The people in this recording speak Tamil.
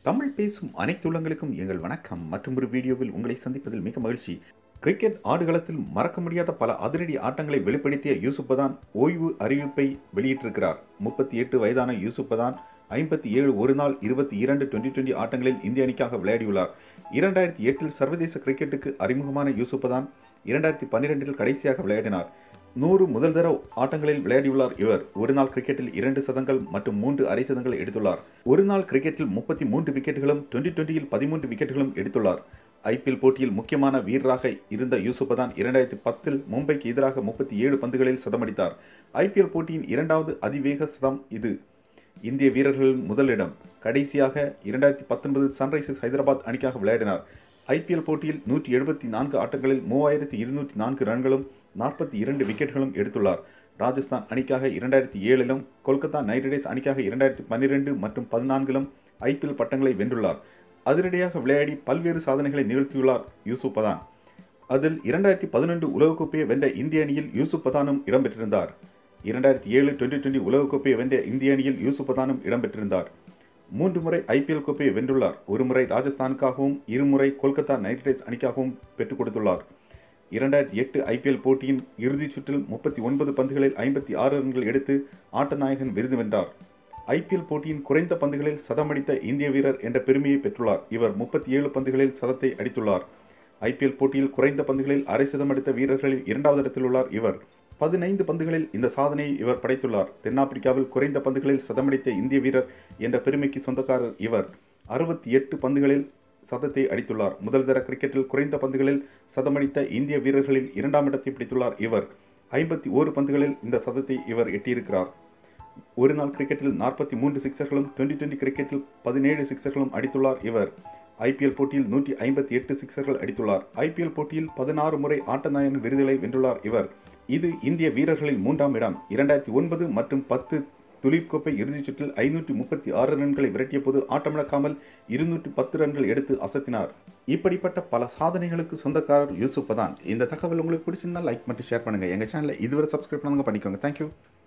தமிழ் பேசும் அனைத்து உள்ளங்களுக்கும் எங்கள் வணக்கம் மற்றும் ஒரு வீடியோவில் உங்களை சந்திப்பதில் மிக மகிழ்ச்சி கிரிக்கெட் ஆடுகளத்தில் மறக்க முடியாத பல அதிரடி ஆட்டங்களை வெளிப்படுத்திய யூசுப் பதான் ஓய்வு அறிவிப்பை வெளியிட்டிருக்கிறார் முப்பத்தி எட்டு வயதான யூசுப் பதான் ஐம்பத்தி ஏழு ஒரு நாள் இருபத்தி இரண்டு டுவெண்டி டுவெண்டி ஆட்டங்களில் இந்திய அணிக்காக விளையாடியுள்ளார் இரண்டாயிரத்தி எட்டில் சர்வதேச கிரிக்கெட்டுக்கு அறிமுகமான யூசுப் பதான் இரண்டாயிரத்தி பன்னிரெண்டில் கடைசியாக விளையாடினார் நூறு முதல் தர ஆட்டங்களில் விளையாடியுள்ளார் இவர் ஒரு நாள் கிரிக்கெட்டில் இரண்டு சதங்கள் மற்றும் மூன்று அரை சதங்களை எடுத்துள்ளார் ஒரு நாள் கிரிக்கெட்டில் முப்பத்தி மூன்று விக்கெட்டுகளும் டுவெண்டி டுவெண்டியில் பதிமூன்று விக்கெட்டுகளும் எடுத்துள்ளார் ஐபிஎல் போட்டியில் முக்கியமான வீரராக இருந்த யூசுப்பதான் இரண்டாயிரத்தி பத்தில் மும்பைக்கு எதிராக முப்பத்தி ஏழு பந்துகளில் சதமடித்தார் ஐபிஎல் போட்டியின் இரண்டாவது அதிவேக சதம் இது இந்திய வீரர்களின் முதலிடம் கடைசியாக இரண்டாயிரத்தி பத்தொன்பது சன்ரைசர்ஸ் ஹைதராபாத் அணிக்காக விளையாடினார் ஐபிஎல் போட்டியில் நூற்றி எழுபத்தி நான்கு ஆட்டங்களில் மூவாயிரத்தி இருநூற்றி நான்கு ரன்களும் நாற்பத்தி இரண்டு விக்கெட்டுகளும் எடுத்துள்ளார் ராஜஸ்தான் அணிக்காக இரண்டாயிரத்தி ஏழிலும் கொல்கத்தா நைட் ரைடர்ஸ் அணிக்காக இரண்டாயிரத்தி பன்னிரெண்டு மற்றும் பதினான்கிலும் ஐபிஎல் பட்டங்களை வென்றுள்ளார் அதிரடியாக விளையாடி பல்வேறு சாதனைகளை நிகழ்த்தியுள்ளார் யூசுப் பதான் அதில் இரண்டாயிரத்தி பதினொன்று உலகக்கோப்பையை வென்ற இந்திய அணியில் யூசுப் பதானும் இடம்பெற்றிருந்தார் இரண்டாயிரத்தி ஏழு டுவெண்டி டுவெண்டி உலகக்கோப்பையை வென்ற இந்திய அணியில் யூசுப் பதானும் இடம்பெற்றிருந்தார் மூன்று முறை ஐபிஎல் கோப்பையை வென்றுள்ளார் ஒரு முறை ராஜஸ்தானுக்காகவும் இருமுறை கொல்கத்தா நைட் ரைடர்ஸ் அணிக்காகவும் பெற்றுக் கொடுத்துள்ளார் இரண்டாயிரத்தி எட்டு ஐபிஎல் போட்டியின் இறுதிச் சுற்றில் முப்பத்தி ஒன்பது பந்துகளில் ஐம்பத்தி ஆறு ரன்கள் எடுத்து ஆட்டநாயகன் விருது வென்றார் ஐபிஎல் போட்டியின் குறைந்த பந்துகளில் சதமடித்த இந்திய வீரர் என்ற பெருமையை பெற்றுள்ளார் இவர் முப்பத்தி ஏழு பந்துகளில் சதத்தை அடித்துள்ளார் ஐபிஎல் போட்டியில் குறைந்த பந்துகளில் அரை சதமடித்த வீரர்களில் இரண்டாவது இடத்தில் உள்ளார் இவர் பதினைந்து பந்துகளில் இந்த சாதனையை இவர் படைத்துள்ளார் தென்னாப்பிரிக்காவில் குறைந்த பந்துகளில் சதமடித்த இந்திய வீரர் என்ற பெருமைக்கு சொந்தக்காரர் இவர் அறுபத்தி எட்டு பந்துகளில் சதத்தை அடித்துள்ளார் முதல் தர கிரிக்கெட்டில் குறைந்த பந்துகளில் சதமடித்த இந்திய வீரர்களில் இரண்டாம் இடத்தை பிடித்துள்ளார் இவர் ஐம்பத்தி ஓரு பந்துகளில் இந்த சதத்தை இவர் எட்டியிருக்கிறார் ஒரு நாள் கிரிக்கெட்டில் நாற்பத்தி மூன்று சிக்சர்களும் டுவெண்டி டுவெண்டி கிரிக்கெட்டில் பதினேழு சிக்சர்களும் அடித்துள்ளார் இவர் ஐபிஎல் போட்டியில் நூற்றி ஐம்பத்தி எட்டு சிக்சர்கள் அடித்துள்ளார் ஐபிஎல் போட்டியில் பதினாறு முறை ஆட்டநாயகன் விருதுகளை வென்றுள்ளார் இவர் இது இந்திய வீரர்களில் மூன்றாம் இடம் இரண்டாயிரத்தி ஒன்பது மற்றும் பத்து துலீப் கோப்பை இறுதிச் சுற்றில் ஐநூற்றி முப்பத்தி ஆறு ரன்களை விரட்டிய போது ஆட்டமிழக்காமல் இருநூற்றி பத்து ரன்கள் எடுத்து அசத்தினார் இப்படிப்பட்ட பல சாதனைகளுக்கு சொந்தக்காரர் யூசுப் தான் இந்த தகவல் உங்களுக்கு பிடிச்சிருந்தா லைக் மட்டும் ஷேர் பண்ணுங்க எங்க சேனலை இதுவரை சப்ஸ்கிரைப் பண்ணுங்க பண்ணிக்கோங்க தேங்க்யூ